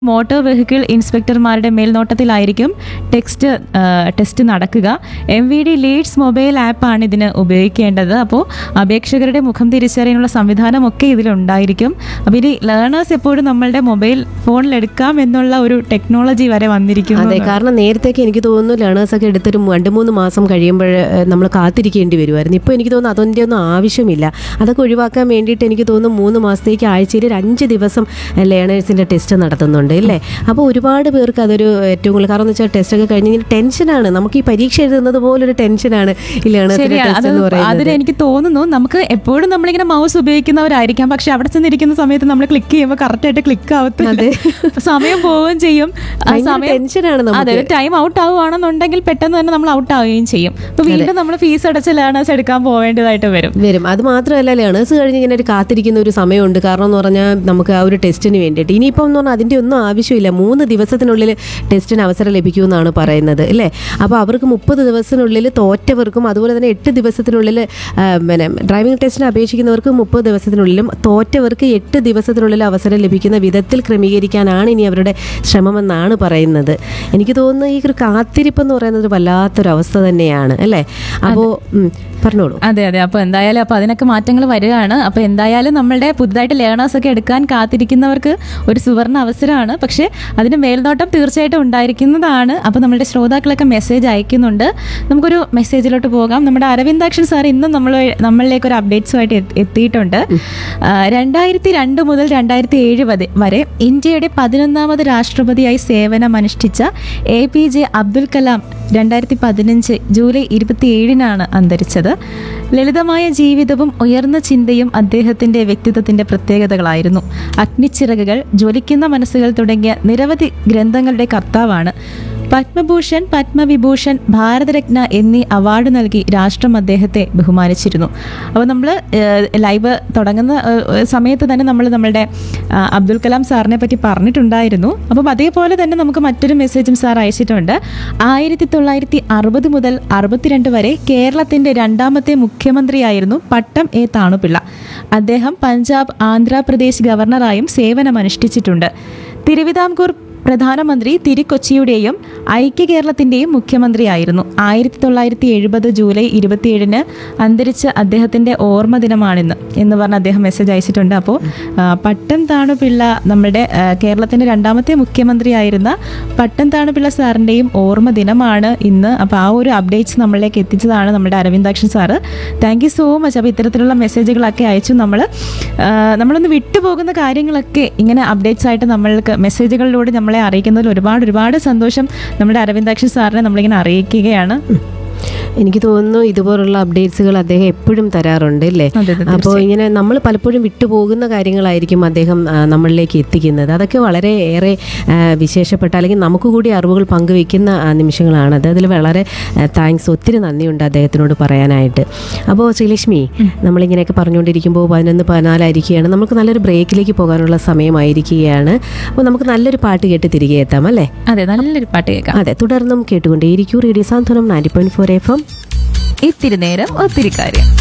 Motor vehicle ഇൻസ്പെക്ടർമാരുടെ മേൽനോട്ടത്തിലായിരിക്കും text ah, test നടക്കുക M V D leads mobile ആപ്പാണ് ഇതിന് ഉപയോഗിക്കേണ്ടത് അപ്പോൾ അപേക്ഷകരുടെ മുഖം തിരിച്ചറിയാനുള്ള സംവിധാനമൊക്കെ ഇതിലുണ്ടായിരിക്കും അപ്പോൾ ഇനി ലേണേഴ്സ് എപ്പോഴും നമ്മളുടെ മൊബൈൽ ഫോണിൽ എടുക്കാം എന്നുള്ള ഒരു ടെക്നോളജി വരെ വന്നിരിക്കുന്നു അതെ കാരണം നേരത്തേക്ക് എനിക്ക് തോന്നുന്നു ലേണേഴ്സ് ഒക്കെ എടുത്തൊരു രണ്ട് മൂന്ന് മാസം കഴിയുമ്പോൾ നമ്മൾ കാത്തിരിക്കേണ്ടി വരുമായിരുന്നു ഇപ്പോൾ എനിക്ക് തോന്നുന്നു അതിൻ്റെ ഒന്നും ആവശ്യമില്ല അതൊക്കെ ഒഴിവാക്കാൻ വേണ്ടിയിട്ട് എനിക്ക് തോന്നുന്നു മൂന്ന് മാസത്തേക്ക് ആഴ്ചയിൽ ഒരു അഞ്ച് ദിവസം ലേണേഴ്സിൻ്റെ ടെസ്റ്റ് നടത്തുന്നുണ്ട് അല്ലേ അപ്പോൾ ഒരുപാട് പേർക്ക് അതൊരു ഏറ്റവും കൂടുതൽ കാരണം എന്ന് വെച്ചാൽ ടെസ്റ്റൊക്കെ കഴിഞ്ഞ് കഴിഞ്ഞാൽ ടെൻഷനാണ് നമുക്ക് ഈ പരീക്ഷ എഴുതുന്നത് പോലൊരു ടെൻഷനാണ് ഈ ലേണേഴ്സിൻ്റെ ശരിയാണ് അത് ടെസ്റ്റ് എന്ന് പറയുന്നത് അതിന് എനിക്ക് തോന്നുന്നു നമുക്ക് എപ്പോഴും നമ്മളിങ്ങനെ മൗസ് ഉപയോഗിക്കുന്നവരായിരിക്കാം പക്ഷെ അവിടെ ചെന്നിരിക്കുന്ന സമയത്ത് നമ്മൾ ക്ലിക്ക് ചെയ്യുമ്പോൾ കറക്റ്റ് ആയിട്ട് ക്ലിക്ക് ആവത്തില്ല സമയം പോവുകയും ചെയ്യും ആ ഭയങ്കര സമയം ടെൻഷനാണ് നമുക്ക്. അതെ ടൈം ഔട്ട് ആവുകയാണെന്നുണ്ടെങ്കിൽ പെട്ടെന്ന് തന്നെ നമ്മൾ ഔട്ട് ആവുകയും ചെയ്യും അപ്പൊ വീണ്ടും നമ്മൾ ഫീസ് അടച്ച് ലേണേഴ്സ് എടുക്കാൻ പോവേണ്ടതായിട്ട് വരും വരും അത് മാത്രമല്ല ലേണേഴ്സ് കഴിഞ്ഞ് ഇങ്ങനെ ഒരു കാത്തിരിക്കുന്ന ഒരു സമയമുണ്ട് കാരണം എന്ന് പറഞ്ഞാൽ നമുക്ക് ആ ഒരു ടെസ്റ്റിന് വേണ്ടിയിട്ട് ഇനിയിപ്പം എന്ന് പറഞ്ഞാൽ അതിൻ്റെ ഒന്നും ആവശ്യമില്ല മൂന്ന് ദിവസത്തിനുള്ളിൽ ടെസ്റ്റിന് അവസരം ലഭിക്കുമെന്നാണ് പറയുന്നത് അല്ലേ അപ്പോൾ അവർക്ക് മുപ്പത് ദിവസത്തിനുള്ളിൽ തോറ്റവർക്കും അതുപോലെ തന്നെ എട്ട് ദിവസത്തിനുള്ളിൽ ആ, പിന്നെ ഡ്രൈവിംഗ് ടെസ്റ്റിന് അപേക്ഷിക്കുന്നവർക്ക് മുപ്പത് ദിവസത്തിനുള്ളിലും തോറ്റവർക്ക് എട്ട് ദിവസത്തിനുള്ളിൽ അവസരം ലഭിക്കുന്ന വിധത്തിൽ ക്രമീകരിക്കാനാണ് ഇനി അവരുടെ ശ്രമമെന്നാണ് പറയുന്നത് എനിക്ക് തോന്നുന്നു ഈ ഒരു കാത്തിരിപ്പ് എന്ന് പറയുന്നത് ഒരു വല്ലാത്തൊരു അവസ്ഥ തന്നെയാണ് അല്ലേ അപ്പോൾ പറഞ്ഞോളൂ അതെ അതെ അപ്പോൾ എന്തായാലും അപ്പോൾ അതിനൊക്കെ മാറ്റങ്ങൾ വരികയാണ് അപ്പോൾ എന്തായാലും നമ്മളുടെ പുതുതായിട്ട് ലേണേഴ്സ് ഒക്കെ എടുക്കാൻ കാത്തിരിക്കുന്നവർക്ക് ഒരു സുവർണ അവസരമാണ് പക്ഷേ അതിന് മേൽനോട്ടം തീർച്ചയായിട്ടും ഉണ്ടായിരിക്കുന്നതാണ് അപ്പോൾ നമ്മുടെ ശ്രോതാക്കളൊക്കെ മെസ്സേജ് അയക്കുന്നുണ്ട് നമുക്കൊരു മെസ്സേജിലോട്ട് പോകാം നമ്മുടെ അരവിന്ദാക്ഷൻ സാർ ഇന്നും നമ്മൾ നമ്മളിലേക്ക് ഒരു അപ്ഡേറ്റ്സുമായിട്ട് എത്തി- എത്തിയിട്ടുണ്ട് രണ്ടായിരത്തി രണ്ട് മുതൽ രണ്ടായിരത്തി ഏഴ് വരെ ഇന്ത്യയുടെ പതിനൊന്നാമത് രാഷ്ട്രപതിയായി സേവനമനുഷ്ഠിച്ച A P J Abdul Kalam രണ്ടായിരത്തി പതിനഞ്ച് ജൂലൈ ഇരുപത്തിയേഴിനാണ് അന്തരിച്ചത് ലളിതമായ ജീവിതവും ഉയർന്ന ചിന്തയും അദ്ദേഹത്തിന്റെ വ്യക്തിത്വത്തിന്റെ പ്രത്യേകതകളായിരുന്നു അഗ്നിച്ചിറകുകൾ ജ്വലിക്കുന്ന മനസ്സുകൾ തുടങ്ങിയ നിരവധി ഗ്രന്ഥങ്ങളുടെ കർത്താവാണ് പത്മഭൂഷൺ പത്മവിഭൂഷൺ ഭാരതരത്ന എന്നീ അവാർഡ് നൽകി രാഷ്ട്രം അദ്ദേഹത്തെ ബഹുമാനിച്ചിരുന്നു അപ്പോൾ നമ്മൾ ലൈവ് തുടങ്ങുന്ന ഏഹ്, സമയത്ത് തന്നെ നമ്മൾ നമ്മളുടെ ആ, അബ്ദുൽ കലാം സാറിനെ പറ്റി പറഞ്ഞിട്ടുണ്ടായിരുന്നു അപ്പം അതേപോലെ തന്നെ നമുക്ക് മറ്റൊരു മെസ്സേജും സാർ അയച്ചിട്ടുണ്ട് ആയിരത്തി തൊള്ളായിരത്തി അറുപത് മുതൽ അറുപത്തിരണ്ട് വരെ കേരളത്തിൻ്റെ രണ്ടാമത്തെ മുഖ്യമന്ത്രിയായിരുന്നു പട്ടം എ താണുപിള്ള അദ്ദേഹം പഞ്ചാബ് ആന്ധ്രാപ്രദേശ് ഗവർണറായും സേവനമനുഷ്ഠിച്ചിട്ടുണ്ട് തിരുവിതാംകൂർ പ്രധാനമന്ത്രി തിരുക്കൊച്ചിയുടെയും ഐക്യ കേരളത്തിൻ്റെയും മുഖ്യമന്ത്രിയായിരുന്നു ആയിരത്തി തൊള്ളായിരത്തി എഴുപത് ജൂലൈ ഇരുപത്തിയേഴിന് അന്തരിച്ച അദ്ദേഹത്തിൻ്റെ ഓർമ്മ ദിനമാണിന്ന് എന്ന് പറഞ്ഞ് അദ്ദേഹം മെസ്സേജ് അയച്ചിട്ടുണ്ട് അപ്പോൾ ആ, പട്ടം താണുപിള്ള നമ്മുടെ ആ, കേരളത്തിൻ്റെ രണ്ടാമത്തെ മുഖ്യമന്ത്രിയായിരുന്ന പട്ടം താണുപിള്ള സാറിൻ്റെയും ഓർമ്മ ദിനമാണ് ഇന്ന് അപ്പോൾ ആ ഒരു അപ്ഡേറ്റ്സ് നമ്മളിലേക്ക് എത്തിച്ചതാണ് നമ്മുടെ Aravindakshan sir thank you so much അപ്പോൾ ഇത്തരത്തിലുള്ള മെസ്സേജുകളൊക്കെ അയച്ചു നമ്മൾ നമ്മളൊന്ന് വിട്ടുപോകുന്ന കാര്യങ്ങളൊക്കെ ഇങ്ങനെ അപ്ഡേറ്റ്സ് ആയിട്ട് നമ്മൾക്ക് മെസ്സേജുകളിലൂടെ നമ്മളെ അറിയിക്കുന്നതിൽ ഒരുപാട് ഒരുപാട് സന്തോഷം നമ്മുടെ അരവിന്ദാക്ഷൻ സാറിനെ നമ്മളിങ്ങനെ അറിയിക്കുകയാണ് എനിക്ക് തോന്നുന്നു ഇതുപോലുള്ള അപ്ഡേറ്റ്സുകൾ അദ്ദേഹം എപ്പോഴും തരാറുണ്ട് അല്ലേ അതെ, അതെ, അപ്പോൾ ഇങ്ങനെ നമ്മൾ പലപ്പോഴും വിട്ടുപോകുന്ന കാര്യങ്ങളായിരിക്കും അദ്ദേഹം ആ, നമ്മളിലേക്ക് എത്തിക്കുന്നത് അതൊക്കെ വളരെ ഏറെ ആ, വിശേഷപ്പെട്ട അല്ലെങ്കിൽ നമുക്ക് കൂടി അറിവുകൾ പങ്കുവെക്കുന്ന ആ, നിമിഷങ്ങളാണത് അതിൽ വളരെ താങ്ക്സ് ഒത്തിരി നന്ദിയുണ്ട് അദ്ദേഹത്തിനോട് പറയാനായിട്ട് അപ്പോൾ ശ്രീലക്ഷ്മി നമ്മളിങ്ങനെയൊക്കെ പറഞ്ഞുകൊണ്ടിരിക്കുമ്പോൾ പതിനൊന്ന് പതിനാലായിരിക്കുകയാണ് നമുക്ക് നല്ലൊരു ബ്രേക്കിലേക്ക് പോകാനുള്ള സമയമായിരിക്കുകയാണ് അപ്പോൾ നമുക്ക് നല്ലൊരു പാട്ട് കേട്ട് തിരികെ എത്താം അല്ലേ അതെ നല്ലൊരു പാട്ട് കേൾക്കാം അതെ തുടർന്നും കേട്ടുകൊണ്ടേയിരിക്കൂ radio Santhwanam ninety point four F M ഇത്തിരി നേരം ഒത്തിരി കാര്യം